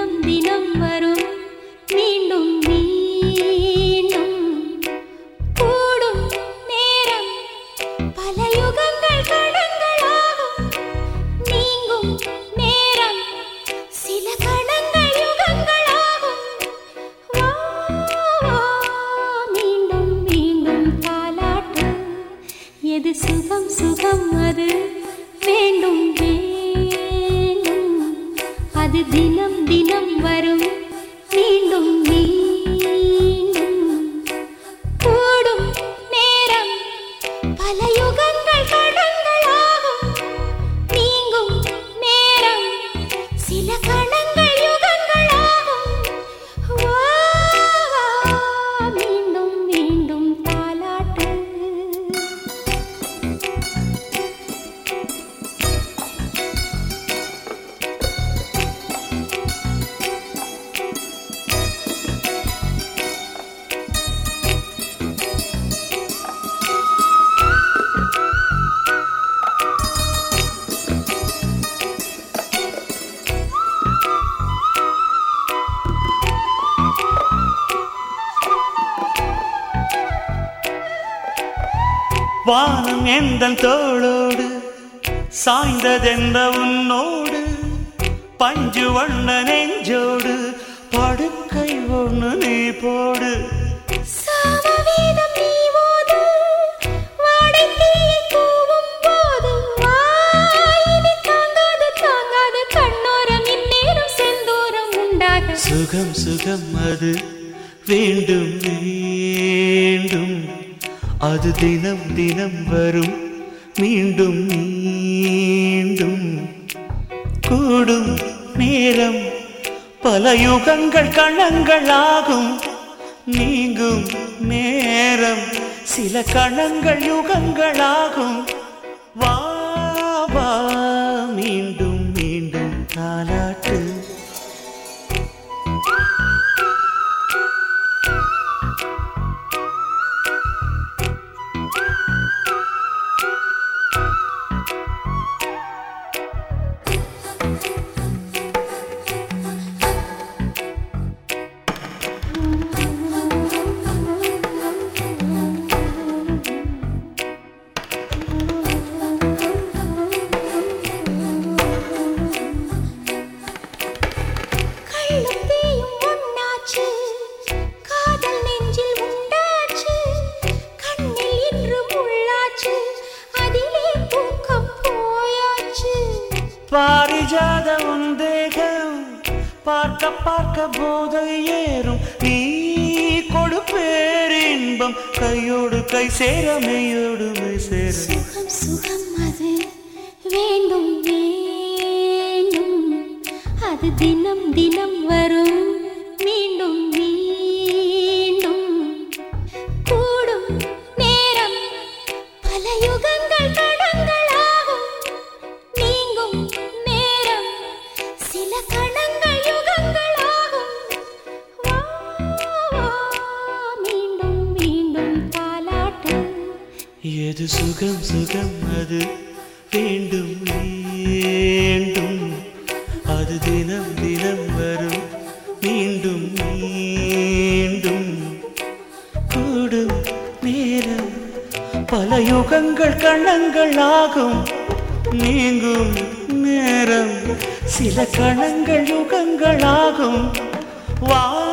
தினம் தினம் வரும் மீண்டும் மீண்டும் கூடும் நேரம் பல யுகங்கள் கடங்களாகும் நீங்கும் நேரம் சில கணங்கள் யுகங்களாகும் வா, வா, மீண்டும் மீண்டும் தாலாட்டு எது சுகம் சுகம் அது வேண்டும் வேண்டும் அது தினம் தினம் வரும் மீண்டும் மீண்டும் கூடும் நேரம் பல யுகங்கள் கடங்களாகும் நீங்கும் நேரம் சில கணங்கள் யுகங்களாகும் வா, வா, மீண்டும் மீண்டும் தாலாட்டு வானம் எந்தன் தோளோடு சாய்ந்ததெந்த உன்னோடு பஞ்சு வண்ண நெஞ்சோடு படுக்கை ஒண்ணு நீ போடு சாமவேதம் நீ ஓது, வாடைத் தீயை தூவும் போது, வாயினி தாங்காது, தாங்காது, கண்ணோரம் இந்நேரம் செந்தூரம் உண்டாக. சுகம் சுகம் அது வேண்டும் வேண்டும் அது தினம் தினம் வரும் மீண்டும் மீண்டும் கூடும் நேரம் பல யுகங்கள் கணங்களாகும் நீங்கும் நேரம் சில கணங்கள் யுகங்களாகும் வா வா மீண்டும் மீண்டும் தாலாட்டு கள்ளும் தீயும் ஒண்ணாச்சு, காதல் நெஞ்சில் உண்டாச்சு, கண்ணில் இன்று முள்ளாச்சு, அதிலே தூக்கம் போயாச்சு பாரிஜாத உன் தேகம் பார்க்க பார்க்க போதை ஏறும் நீ கொடுப்பேரின்பம் கையோடு கை சேர மெய்யோடு மெய் சேர சுகம் சுகம் அது வேண்டும் வேண்டும் அது தினம் தினம் வரும் மீண்டும் மீண்டும் கூடும் நேரம் பல யுகங்கள் கடங்களாகும் நீங்கும் நேரம் சில கணங்கள் யுகங்களாகும் வா, வா, மீண்டும் மீண்டும் தாலாட்டு எது சுகம் சுகம் அது வேண்டும் வேண்டும் அது தினம் தினம் வரும் மீண்டும் மீண்டும் கூடும் நேரம் பல யுகங்கள் கணங்கள் ஆகும் நீங்கும் நேரம் சில கணங்கள் யுகங்கள் ஆகும் வா